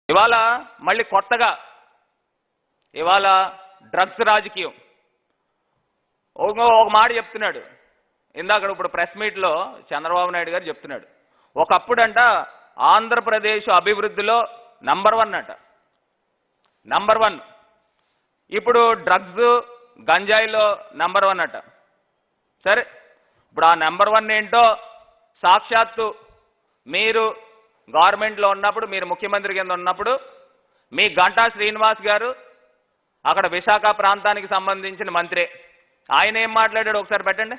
ఇవాళ మళ్ళీ కొత్తగా ఇవాళ డ్రగ్స్ రాజకీయం ఒక ఒక మాట చెప్తున్నాడు ఇందాక ఇప్పుడు ప్రెస్ మీట్లో చంద్రబాబు నాయుడు గారు చెప్తున్నాడు ఒకప్పుడంట ఆంధ్రప్రదేశ్ అభివృద్ధిలో నంబర్ వన్ అట నంబర్ వన్ ఇప్పుడు డ్రగ్స్ గంజాయిలో నంబర్ వన్ అట సరే ఇప్పుడు ఆ నెంబర్ వన్ ఏంటో సాక్షాత్తు మీరు గవర్నమెంట్లో ఉన్నప్పుడు మీరు ముఖ్యమంత్రి కింద ఉన్నప్పుడు మీ గంటా శ్రీనివాస్ గారు అక్కడ విశాఖ ప్రాంతానికి సంబంధించిన మంత్రి ఆయన ఏం మాట్లాడాడు ఒకసారి పెట్టండి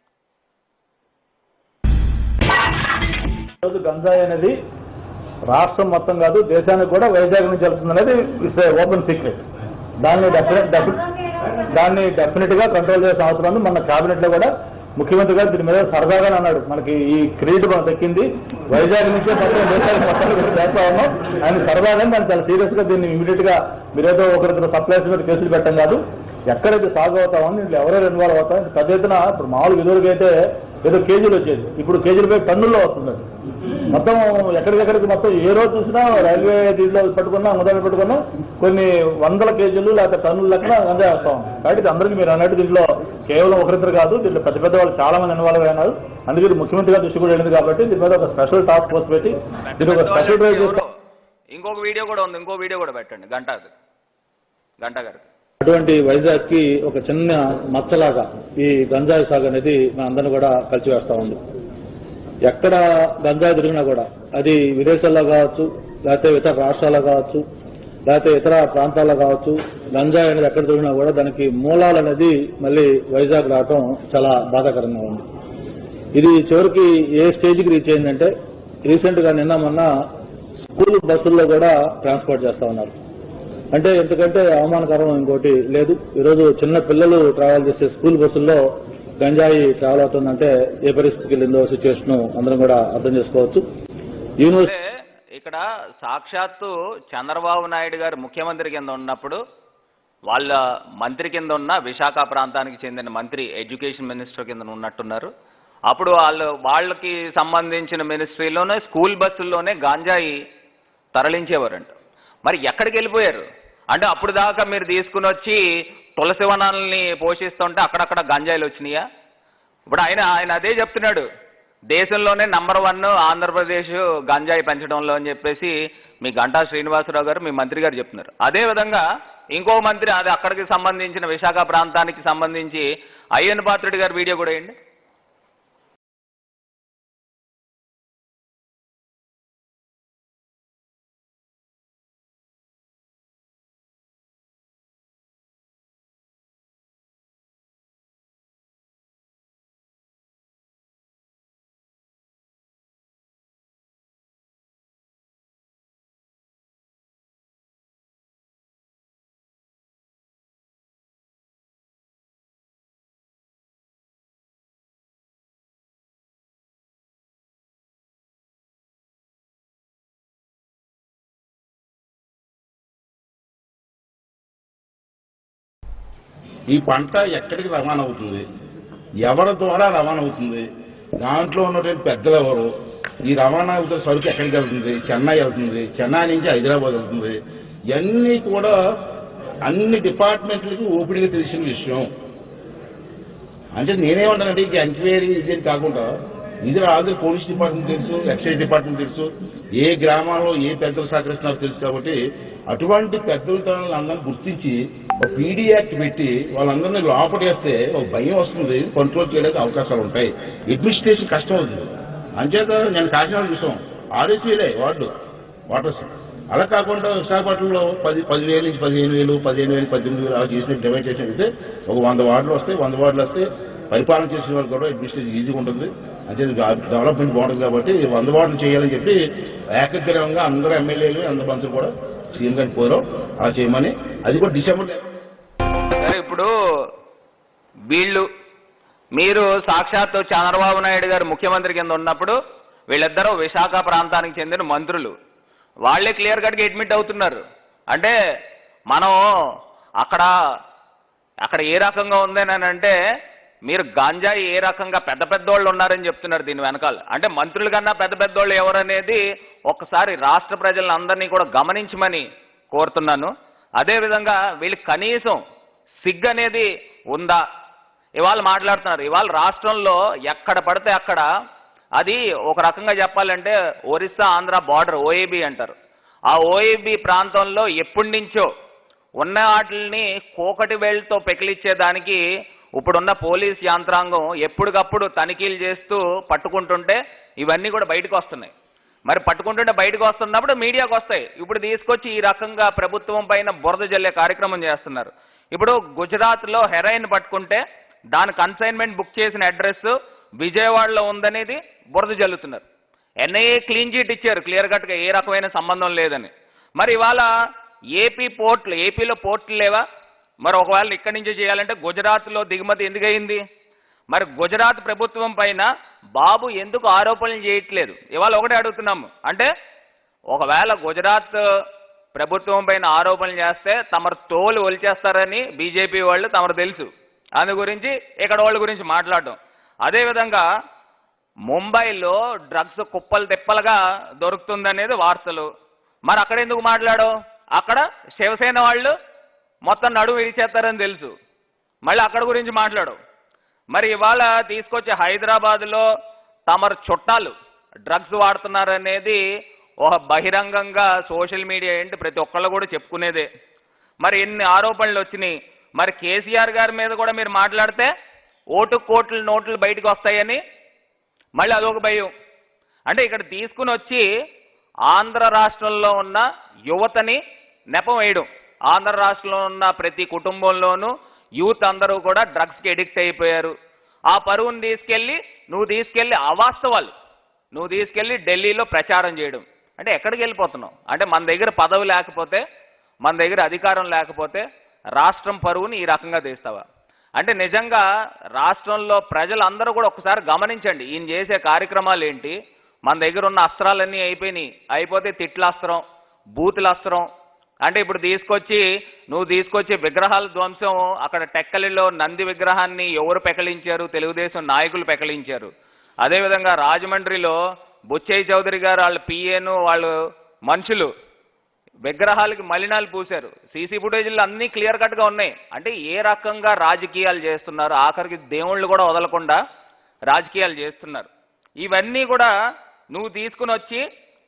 ఈరోజు గంజాయి అనేది రాష్ట్రం మొత్తం కాదు దేశానికి కూడా వైజాగ్ నుంచి వెళ్తుంది అనేది ఓపెన్ సీక్రెట్ దాన్ని డెఫినెట్ దాన్ని డెఫినెట్ గా కంట్రోల్ చేసే అవసరం ఉంది మన కేబినెట్ లో కూడా ముఖ్యమంత్రి గారు దీని మీద సరదాగానే అన్నాడు మనకి ఈ క్రెడిట్ మనకు దక్కింది వైజాగ్ నుంచే మొత్తం దేశానికి మొత్తం కూడా చేస్తా ఉన్నాం ఆయన సరదాగా దాన్ని చాలా సీరియస్ గా దీన్ని ఇమీడియట్ గా మీరేదో ఒకరిద్దరు సప్లైస్ మీద కేసులు పెట్టడం కాదు ఎక్కడైతే సాగు అవుతామో దీంట్లో ఎవరెవరు ఇన్వాల్వ్ అవుతాం పెద్ద ఎత్తున ఇప్పుడు మామూలు ఎదురుగా అయితే ఏదో కేజీలు వచ్చేది ఇప్పుడు కేజీలు పోయి టన్నుల్లో వస్తుంది అది. మొత్తం ఎక్కడికెక్కడికి మొత్తం ఏ రోజు చూసినా రైల్వే దీంట్లో పట్టుకున్నా ముదాలు పట్టుకున్నా కొన్ని వందల కేజీలు లేకపోతే టన్నుల లెక్కన అందే వేస్తాం కాబట్టి ఇది అందరికీ మీరు అన్నట్టు దీంట్లో కేవలం ఒకరిద్దరు కాదు దీంట్లో పెద్ద పెద్ద వాళ్ళు చాలా మంది ఇన్వాల్వ్ అయినారు అందుకే ఇది ముఖ్యమంత్రి గారి దృష్టి కూడా వెళ్ళింది కాబట్టి దీని మీద ఒక స్పెషల్ టాస్క్ ఫోర్స్ పెట్టి దీనికి ఒక స్పెషల్ డ్రైవ్ చేస్తాం ఇంకొక వీడియో కూడా ఉంది ఇంకో వీడియో కూడా పెట్టండి గంట గంట గారు అటువంటి వైజాగ్ కి ఒక చిన్న మచ్చలాగా ఈ గంజాయి సాగు అనేది మన అందరిని కూడా కలిసివేస్తా ఉంది ఎక్కడ గంజాయి దొరికినా కూడా అది విదేశాల్లో కావచ్చు లేకపోతే ఇతర రాష్ట్రాల్లో కావచ్చు లేకపోతే ఇతర ప్రాంతాల్లో కావచ్చు గంజాయి అనేది ఎక్కడ దొరికినా కూడా దానికి మూలాలు అనేది మళ్ళీ వైజాగ్ రావటం చాలా బాధాకరంగా ఉంది ఇది చివరికి ఏ స్టేజ్కి రీచ్ అయిందంటే రీసెంట్ గా నిన్న మొన్న స్కూల్ బస్సుల్లో కూడా ట్రాన్స్పోర్ట్ చేస్తా ఉన్నారు అంటే ఎందుకంటే అవమానకరం ఇంకోటి లేదు ఈరోజు చిన్న పిల్లలు ట్రావెల్ చేసే స్కూల్ బస్సుల్లో గంజాయి ట్రావెల్ అవుతుందంటే ఏ పరిస్థితికి వెళ్ళిందో సిచ్యువేషన్ అందరం కూడా అర్థం చేసుకోవచ్చు యూనివర్సిటీ అంటే ఇక్కడ సాక్షాత్తు చంద్రబాబు నాయుడు గారు ముఖ్యమంత్రి కింద ఉన్నప్పుడు వాళ్ళ మంత్రి కింద ఉన్న విశాఖ ప్రాంతానికి చెందిన మంత్రి ఎడ్యుకేషన్ మినిస్టర్ కింద ఉన్నట్టున్నారు అప్పుడు వాళ్ళు వాళ్ళకి సంబంధించిన మినిస్ట్రీలోనే స్కూల్ బస్సుల్లోనే గాంజాయి తరలించేవారంట మరి ఎక్కడికి వెళ్ళిపోయారు అంటే అప్పుడు దాకా మీరు తీసుకుని వచ్చి తులసి వనాలని పోషిస్తుంటే అక్కడక్కడ గంజాయిలు వచ్చినాయా ఇప్పుడు ఆయన ఆయన అదే చెప్తున్నాడు దేశంలోనే నంబర్ వన్ ఆంధ్రప్రదేశ్ గంజాయి పెంచడంలో అని చెప్పేసి మీ గంటా శ్రీనివాసరావు గారు మీ మంత్రి గారు చెప్తున్నారు అదే విధంగా ఇంకో మంత్రి అది అక్కడికి సంబంధించిన విశాఖ ప్రాంతానికి సంబంధించి అయ్యన్ పాత్రుడి గారి వీడియో కూడా వేయండి ఈ పంట ఎక్కడికి రవాణా అవుతుంది ఎవరి ద్వారా రవాణా అవుతుంది దాంట్లో ఉన్నటువంటి పెద్దలు ఎవరు ఈ రవాణా అవుతున్న సరుకు ఎక్కడికి వెళ్తుంది చెన్నై వెళ్తుంది చెన్నై నుంచి హైదరాబాద్ వెళ్తుంది ఇవన్నీ కూడా అన్ని డిపార్ట్మెంట్లకి ఓపిడిగా తెలిసిన విషయం అంటే నేనేమంటానంటే ఇది ఎంక్వైరీ ఇది అని కాకుండా ఇది ఆల్రెడీ పోలీస్ డిపార్ట్మెంట్ తెలుసు ఎక్సైజ్ డిపార్ట్మెంట్ తెలుసు ఏ గ్రామాల్లో ఏ పెద్దలు సహకరిస్తున్నారో తెలుసు కాబట్టి అటువంటి పెద్దలతో అందరిని గుర్తించి ఒక పీడీ యాక్ట్ పెట్టి వాళ్ళందరినీ లోపటేస్తే ఒక భయం వస్తుంది కంట్రోల్ చేయడానికి అవకాశాలు ఉంటాయి అడ్మినిస్ట్రేషన్ కష్టం అవుతుంది అంచేత నేను కాకినాడ చూసాం ఆర్ఎస్సీలే వార్డు వాటర్స్ అలా కాకుండా విశాఖపట్నంలో పది పదివేలు నుంచి పదిహేను వేలు పదిహేను వేలు పద్దెనిమిది వేలు అలా చేసిన డివైడ్ చేసి అయితే ఒక వంద వార్డులు వస్తాయి వంద వార్డులు వస్తే పరిపాలన చేసిన వాళ్ళు కూడా అడ్మినిస్ట్రేషన్ ఈజీగా ఉంటుంది అంటే డెవలప్మెంట్ బాగుంటుంది కాబట్టి ఈ వంద వార్డులు చేయాలని చెప్పి ఏకగ్రీవంగా అందరూ ఎమ్మెల్యేలు అందరు మంత్రులు కూడా సీఎం గారిని కోరాం అలా చేయమని అది కూడా డిసెంబర్ సరే ఇప్పుడు వీళ్ళు మీరు సాక్షాత్తు చంద్రబాబు నాయుడు గారు ముఖ్యమంత్రి కింద ఉన్నప్పుడు వీళ్ళిద్దరూ విశాఖ ప్రాంతానికి చెందిన మంత్రులు వాళ్ళే క్లియర్ కట్గా అడ్మిట్ అవుతున్నారు అంటే మనం అక్కడ అక్కడ ఏ రకంగా ఉందని అంటే మీరు గాంజాయి ఏ రకంగా పెద్ద పెద్దోళ్ళు ఉన్నారని చెప్తున్నారు దీని వెనకాల అంటే మంత్రుల కన్నా పెద్ద పెద్దోళ్ళు ఎవరనేది ఒక్కసారి రాష్ట్ర ప్రజలను అందరినీ కూడా గమనించమని కోరుతున్నాను అదేవిధంగా వీళ్ళకి కనీసం సిగ్గు అనేది ఉందా ఇవాళ మాట్లాడుతున్నారు ఇవాళ రాష్ట్రంలో ఎక్కడ పడితే అక్కడ అది ఒక రకంగా చెప్పాలంటే ఒరిస్సా ఆంధ్ర బార్డర్ ఓఏబి అంటారు ఆ ఓఏబి ప్రాంతంలో ఎప్పటి నుంచో ఉన్న వాటిని కోకటి వేళ్ళతో పెకిలిచ్చేదానికి ఇప్పుడున్న పోలీస్ యంత్రాంగం ఎప్పటికప్పుడు తనిఖీలు చేస్తూ పట్టుకుంటుంటే ఇవన్నీ కూడా బయటకు వస్తున్నాయి మరి పట్టుకుంటుంటే బయటకు వస్తున్నప్పుడు మీడియాకు వస్తాయి ఇప్పుడు తీసుకొచ్చి ఈ రకంగా ప్రభుత్వం పైన బురద జల్లే కార్యక్రమం చేస్తున్నారు ఇప్పుడు గుజరాత్లో హెరాయిన్ పట్టుకుంటే దాని కన్సైన్మెంట్ బుక్ చేసిన అడ్రస్ విజయవాడలో ఉందనేది బురద జల్లుతున్నారు ఎన్ఐఏ క్లీన్ చీట్ ఇచ్చారు క్లియర్ కట్గా ఏ రకమైన సంబంధం లేదని మరి ఇవాళ ఏపీ పోర్ట్లు ఏపీలో పోర్ట్లు లేవా మరి ఒకవేళ ఇక్కడి నుంచి చేయాలంటే గుజరాత్లో దిగుమతి ఎందుకు అయింది మరి గుజరాత్ ప్రభుత్వం పైన బాబు ఎందుకు ఆరోపణలు చేయట్లేదు ఇవాళ ఒకటే అడుగుతున్నాము అంటే ఒకవేళ గుజరాత్ ప్రభుత్వం పైన ఆరోపణలు చేస్తే తమరు తోలు ఒలిచేస్తారని బీజేపీ వాళ్ళు తమరు తెలుసు అందు గురించి ఇక్కడ వాళ్ళ గురించి మాట్లాడడం అదేవిధంగా ముంబైలో డ్రగ్స్ కుప్పలు తిప్పలుగా దొరుకుతుందనేది వార్తలు మరి అక్కడ ఎందుకు మాట్లాడవు అక్కడ శివసేన వాళ్ళు మొత్తం నడువు విరిచేస్తారని తెలుసు మళ్ళీ అక్కడ గురించి మాట్లాడు మరి ఇవాళ తీసుకొచ్చి హైదరాబాద్లో తమరు చుట్టాలు డ్రగ్స్ వాడుతున్నారనేది ఒక బహిరంగంగా సోషల్ మీడియా ఏంటి ప్రతి ఒక్కళ్ళు కూడా చెప్పుకునేదే మరి ఎన్ని ఆరోపణలు వచ్చినాయి మరి కేసీఆర్ గారి మీద కూడా మీరు మాట్లాడితే ఓటు కోట్లు నోట్లు బయటకు వస్తాయని మళ్ళీ అదొక భయం అంటే ఇక్కడ తీసుకుని వచ్చి ఆంధ్ర రాష్ట్రంలో ఉన్న యువతని నెపం వేయడం ఆంధ్ర రాష్ట్రంలో ఉన్న ప్రతి కుటుంబంలోనూ యూత్ అందరూ కూడా డ్రగ్స్కి ఎడిక్ట్ అయిపోయారు ఆ పరువును తీసుకెళ్ళి నువ్వు తీసుకెళ్ళి అవాస్తవాలు నువ్వు తీసుకెళ్ళి ఢిల్లీలో ప్రచారం చేయడం అంటే ఎక్కడికి వెళ్ళిపోతున్నావు అంటే మన దగ్గర పదవి లేకపోతే మన దగ్గర అధికారం లేకపోతే రాష్ట్రం పరువుని ఈ రకంగా తీస్తావా అంటే నిజంగా రాష్ట్రంలో ప్రజలందరూ కూడా ఒకసారి గమనించండి ఈయన చేసే కార్యక్రమాలు ఏంటి మన దగ్గర ఉన్న అస్త్రాలన్నీ అయిపోయినాయి అయిపోతే తిట్ల అస్త్రం బూతుల అస్త్రం అంటే ఇప్పుడు తీసుకొచ్చి నువ్వు తీసుకొచ్చి విగ్రహాల ధ్వంసం అక్కడ టెక్కలిలో నంది విగ్రహాన్ని ఎవరు పెకలించారు తెలుగుదేశం నాయకులు పెకలించారు అదేవిధంగా రాజమండ్రిలో బుచ్చయ్య చౌదరి గారు వాళ్ళ పిఏను వాళ్ళు మనుషులు విగ్రహాలకి మలినాలు పూశారు సీసీ ఫుటేజీలు అన్నీ క్లియర్ కట్గా ఉన్నాయి అంటే ఏ రకంగా రాజకీయాలు చేస్తున్నారు ఆఖరికి దేవుళ్ళు కూడా వదలకుండా రాజకీయాలు చేస్తున్నారు ఇవన్నీ కూడా నువ్వు తీసుకుని వచ్చి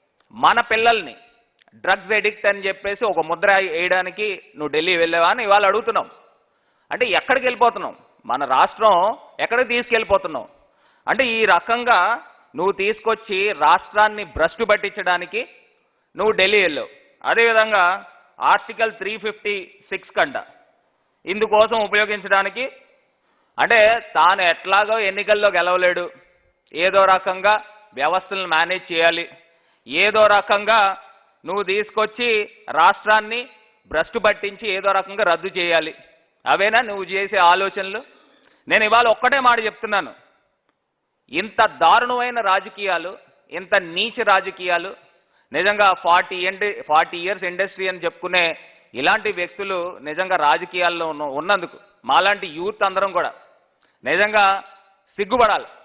మన పిల్లల్ని డ్రగ్స్ ఎడిక్ట్ అని చెప్పేసి ఒక ముద్ర వేయడానికి నువ్వు ఢిల్లీ వెళ్ళావా అని ఇవాళ అడుగుతున్నాం అంటే ఎక్కడికి వెళ్ళిపోతున్నావు మన రాష్ట్రం ఎక్కడికి తీసుకెళ్ళిపోతున్నావు అంటే ఈ రకంగా నువ్వు తీసుకొచ్చి రాష్ట్రాన్ని భ్రష్టు పట్టించడానికి నువ్వు ఢిల్లీ వెళ్ళావు అదేవిధంగా ఆర్టికల్ త్రీ ఫిఫ్టీ సిక్స్ కంట ఇందుకోసం ఉపయోగించడానికి అంటే తాను ఎట్లాగో ఎన్నికల్లో గెలవలేడు ఏదో రకంగా వ్యవస్థలను మేనేజ్ చేయాలి ఏదో రకంగా నువ్వు తీసుకొచ్చి రాష్ట్రాన్ని భ్రష్టు పట్టించి ఏదో రకంగా రద్దు చేయాలి అవేనా నువ్వు చేసే ఆలోచనలు నేను ఇవాళ ఒక్కటే మాట చెప్తున్నాను ఇంత దారుణమైన రాజకీయాలు ఇంత నీచ రాజకీయాలు నిజంగా forty and forty years industry అని చెప్పుకునే ఇలాంటి వ్యక్తులు నిజంగా రాజకీయాల్లో ఉన్న- ఉన్నందుకు మాలాంటి యూత్ అందరం కూడా నిజంగా సిగ్గుపడాలి